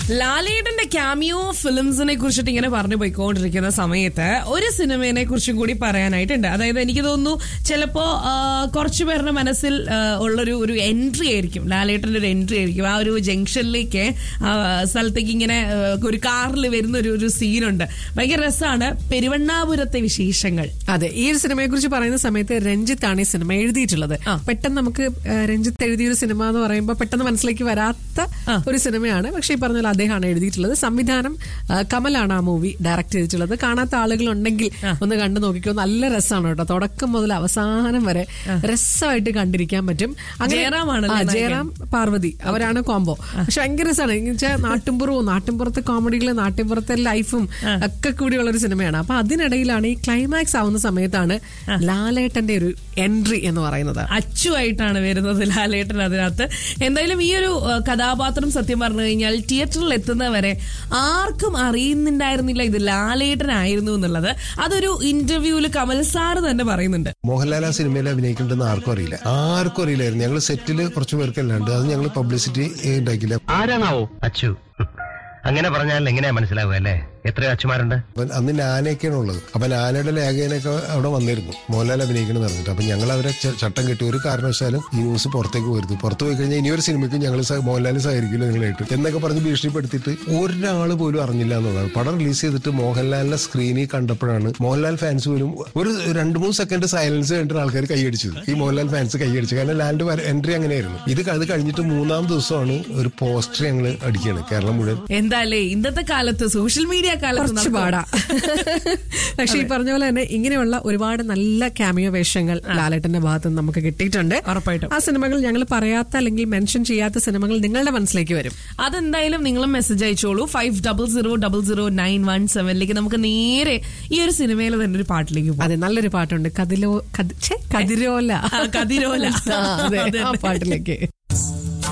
ലാലേട്ടന്റെ ക്യാമിയോ ഫിലിംസിനെ കുറിച്ചിട്ട് ഇങ്ങനെ പറഞ്ഞു പോയിക്കൊണ്ടിരിക്കുന്ന സമയത്ത് ഒരു സിനിമയെ കുറിച്ചും കൂടി പറയാനായിട്ടുണ്ട് അതായത് എനിക്ക് തോന്നുന്നു ചിലപ്പോ ആ, കുറച്ചു പേരുടെ മനസ്സിൽ ആ, ഉള്ളൊരു ഒരു എൻട്രി ആയിരിക്കും ലാലേട്ടന്റെ ഒരു എൻട്രി ആയിരിക്കും ആ ഒരു ജംഗ്ഷനിലേക്ക് ആ, സ്ഥലത്തേക്ക് ഇങ്ങനെ ആ, ഒരു കാറിൽ വരുന്ന ഒരു ഒരു സീനുണ്ട് ഭയങ്കര രസമാണ് പെരുവണ്ണാപുരത്തെ വിശേഷങ്ങൾ അതെ ഈ ഒരു സിനിമയെ കുറിച്ച് പറയുന്ന സമയത്ത് രഞ്ജിത്താണ് ഈ സിനിമ എഴുതിയിട്ടുള്ളത് ആ. പെട്ടെന്ന് നമുക്ക് ആ, രഞ്ജിത്ത് എഴുതിയ ഒരു സിനിമ എന്ന് പറയുമ്പോൾ പെട്ടെന്ന് മനസ്സിലേക്ക് വരാത്ത ആ. ഒരു സിനിമയാണ് പക്ഷേ ഈ പറഞ്ഞ പോലെ അദ്ദേഹമാണ് എഴുതിയിട്ടുള്ളത് സംവിധാനം ആ, കമലാണ് ആ മൂവി ഡയറക്ട് ചെയ്തിട്ടുള്ളത് കാണാത്ത ആളുകൾ ഉണ്ടെങ്കിൽ ഒന്ന് കണ്ടു നോക്കിക്കോ നല്ല രസമാണ് കേട്ടോ തുടക്കം മുതൽ അവസാനം വരെ രസമായിട്ട് കണ്ടിരിക്കാൻ പറ്റും ജയറാമാണല്ലേ ആ, നായകൻ? ജയറാം പാർവതി അവരാണ് കോംബോ പക്ഷെ ഭയങ്കര രസമാണ് എന്ന് വെച്ചാൽ നാട്ടിൻപുറവും നാട്ടിൻപുറത്തെ കോമഡികളും നാട്ടിൻപുറത്തെ ലൈഫും ഒക്കെ കൂടിയുള്ള ഒരു സിനിമയാണ് അപ്പൊ അതിനിടയിലാണ് ഈ ക്ലൈമാക്സ് ആവുന്ന സമയത്താണ് ലാലേട്ടന്റെ ഒരു എൻട്രി എന്ന് പറയുന്നത് അച്ചുവായിട്ടാണ് വരുന്നത് ലാലേട്ടൻ അതിനകത്ത് എന്തായാലും ഈ ഒരു ആ, കഥാപാത്രം സത്യം പറഞ്ഞു കഴിഞ്ഞാൽ തിയേറ്ററിൽ എത്തുന്നവരെ ആർക്കും അറിയുന്നുണ്ടായിരുന്നില്ല ഇത് ലാലേട്ടനായിരുന്നു എന്നുള്ളത് അതൊരു ഇന്റർവ്യൂവിൽ കമൽ സാറ് തന്നെ പറയുന്നുണ്ട് മോഹൻലാൽ ആ സിനിമയിൽ അഭിനയിക്കുന്നുണ്ടെന്ന് ആർക്കും അറിയില്ല ആർക്കും അറിയില്ലായിരുന്നു ഞങ്ങൾ സെറ്റിൽ കുറച്ച് പേർക്കല്ലാണ്ട് അത് ഞങ്ങൾ പബ്ലിസിറ്റി ഉണ്ടാക്കില്ല ആരാണാവോ അച്ചു അങ്ങനെ പറഞ്ഞാൽ എങ്ങനെയാ മനസ്സിലാവുക അല്ലേ എത്രയോ അച്ചുമാരുണ്ട് അപ്പൊ അന്ന് നാനയൊക്കെയാണ് ഉള്ളത് അപ്പൊ നാനയുടെ ലേഖനൊക്കെ അവിടെ വന്നിരുന്നു മോഹൻലാൽ അഭിനയിക്കണം എന്ന് പറഞ്ഞിട്ട് അപ്പൊ ഞങ്ങൾ അവരെ ച- ചട്ടം കെട്ടി ഒരു കാരണവശാലും ഈ ന്യൂസ് പുറത്തേക്ക് പോരുത് പുറത്ത് പോയി കഴിഞ്ഞാൽ ഇനിയൊരു സിനിമയ്ക്ക് ഞങ്ങൾ മോഹൻലാൽ സഹകരിക്കില്ല നിങ്ങളായിട്ട് എന്നൊക്കെ പറഞ്ഞ് ഭീഷണിപ്പെടുത്തിയിട്ട് ഒരാൾ പോലും അറിഞ്ഞില്ല എന്നുള്ളതാണ് പടം റിലീസ് ചെയ്തിട്ട് മോഹൻലാലിനെ സ്ക്രീനിൽ കണ്ടപ്പോഴാണ് മോഹൻലാൽ ഫാൻസ് പോലും ഒരു രണ്ട് മൂന്ന് സെക്കൻഡ് സൈലൻസ് കണ്ടിട്ട് ആൾക്കാർ കൈയടിച്ചത് ഈ മോഹൻലാൽ ഫാൻസ് കൈയടിച്ചു കാരണം ലാലിന്റെ എൻട്രി അങ്ങനെയായിരുന്നു ഇത് അത് കഴിഞ്ഞിട്ട് മൂന്നാം ദിവസമാണ് ഒരു പോസ്റ്റർ ഞങ്ങൾ അടിക്കുകയാണ് കേരളം മുഴുവൻ എന്തായാലേ ഇന്നത്തെ കാലത്ത് സോഷ്യൽ മീഡിയ കാലത്ത് കുറച്ച് നടക്കും. പാടാ പക്ഷെ ഈ പറഞ്ഞ പോലെ തന്നെ ഇങ്ങനെയുള്ള ഒരുപാട് നല്ല ക്യാമിയോ വേഷങ്ങൾ ലാലേട്ടന്റെ ഭാഗത്ത് നിന്ന് നമുക്ക് കിട്ടിയിട്ടുണ്ട് ഉറപ്പായിട്ടും. ആ സിനിമകൾ ഞങ്ങൾ പറയാത്ത അല്ലെങ്കിൽ മെൻഷൻ ചെയ്യാത്ത സിനിമകൾ നിങ്ങളുടെ മനസ്സിലേക്ക് വരും അതെന്തായാലും നിങ്ങളും മെസ്സേജ് അയച്ചോളൂ five double zero double zero nine one സെവനിലേക്ക് നമുക്ക് നേരെ ഈ ഒരു സിനിമയിൽ തന്നെ ഒരു പാട്ടിലേക്ക് പോകാം അതെ നല്ലൊരു പാട്ടുണ്ട് കതിലോ കതി- ഛെ, കതിരോല ആ, കതിരോല. ആ, അതെ, അതെ, ആ അതെ. പാട്ടിലേക്ക്